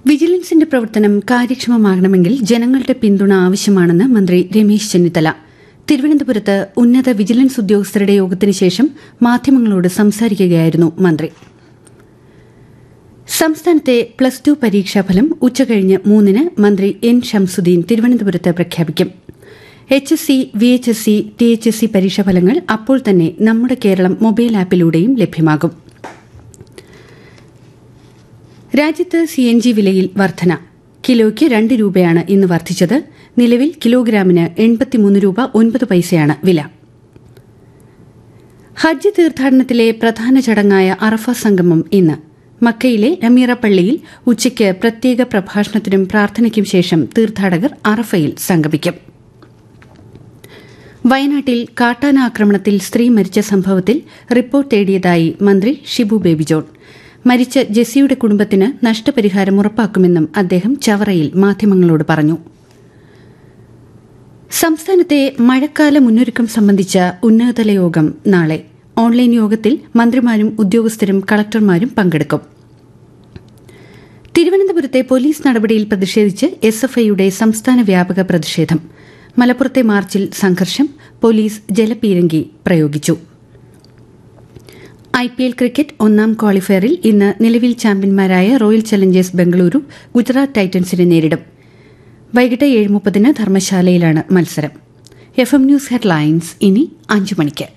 വിജിലൻസിന്റെ പ്രവർത്തനം കാര്യക്ഷമമാകണമെങ്കിൽ ജനങ്ങളുടെ പിന്തുണ ആവശ്യമാണെന്ന് മന്ത്രി രമേശ് ചെന്നിത്തല തിരുവനന്തപുരത്ത് ഉന്നത വിജിലൻസ് ഉദ്യോഗസ്ഥരുടെ യോഗത്തിന് ശേഷം മാധ്യമങ്ങളോട് സംസാരിക്കുകയായിരുന്നു മന്ത്രി സംസ്ഥാനത്തെ പ്ലസ് ടു പരീക്ഷാഫലം ഉച്ചകഴിഞ്ഞ് മൂന്നിന് മന്ത്രി എൻ ഷംസുദ്ദീൻ തിരുവനന്തപുരത്ത് പ്രഖ്യാപിക്കും H S C V H S C T H S C പരീക്ഷാഫലങ്ങൾ അപ്പോൾ തന്നെ നമ്മുടെ കേരളം മൊബൈൽ ആപ്പിലൂടെയും ലഭ്യമാകും രാജ്യത്ത് സി എൻ ജി വിലയിൽ വർധന കിലോയ്ക്ക് രണ്ട് രൂപയാണ് ഇന്ന് വർദ്ധിച്ചത് നിലവിൽ കിലോഗ്രാമിന് എൺപത്തിമൂന്ന് രൂപ ഒൻപത് പൈസയാണ് വില ഹജ്ജ് തീർത്ഥാടനത്തിലെ പ്രധാന ചടങ്ങായ അറഫ സംഗമം ഇന്ന് മക്കയിലെ നമീറ പള്ളിയിൽ ഉച്ചയ്ക്ക് പ്രത്യേക പ്രഭാഷണത്തിനും പ്രാർത്ഥനയ്ക്കും ശേഷം തീർത്ഥാടകർ അറഫയിൽ സംഗമിക്കും വയനാട്ടിൽ കാട്ടാന ആക്രമണത്തിൽ സ്ത്രീ മരിച്ച സംഭവത്തിൽ റിപ്പോർട്ട് തേടിയതായി മന്ത്രി ഷിബു ബേബി ജോൺ മരിച്ച ജെസ്സിയുടെ കുടുംബത്തിന് നഷ്ടപരിഹാരം ഉറപ്പാക്കുമെന്നും അദ്ദേഹം ചവറയിൽ മാധ്യമങ്ങളോട് പറഞ്ഞു സംസ്ഥാനത്തെ മഴക്കാല മുന്നൊരുക്കം സംബന്ധിച്ച ഉന്നതതല യോഗം നാളെ ഓൺലൈൻ യോഗത്തിൽ മന്ത്രിമാരും ഉദ്യോഗസ്ഥരും കളക്ടർമാരും പങ്കെടുക്കും തിരുവനന്തപുരത്തെ പോലീസ് നടപടിയിൽ പ്രതിഷേധിച്ച് എസ് എഫ് ഐയുടെ സംസ്ഥാന വ്യാപക പ്രതിഷേധം മലപ്പുറത്തെ മാർച്ചിൽ സംഘർഷം പോലീസ് ജലപീരങ്കി പ്രയോഗിച്ചു ഐ പി എൽ ക്രിക്കറ്റ് ഒന്നാം ക്വാളിഫയറിൽ ഇന്ന് നിലവിൽ ചാമ്പ്യന്മാരായ റോയൽ ചലഞ്ചേഴ്സ് ബംഗളൂരു ഗുജറാത്ത് ടൈറ്റൻസിനെ നേരിടും വൈകിട്ട് ഏഴ് മുപ്പതിന് ധർമ്മശാലയിലാണ് മത്സരം എഫ് എം ന്യൂസ് ഹെഡ്ലൈൻസ് ഇനി അഞ്ചു മണിക്ക്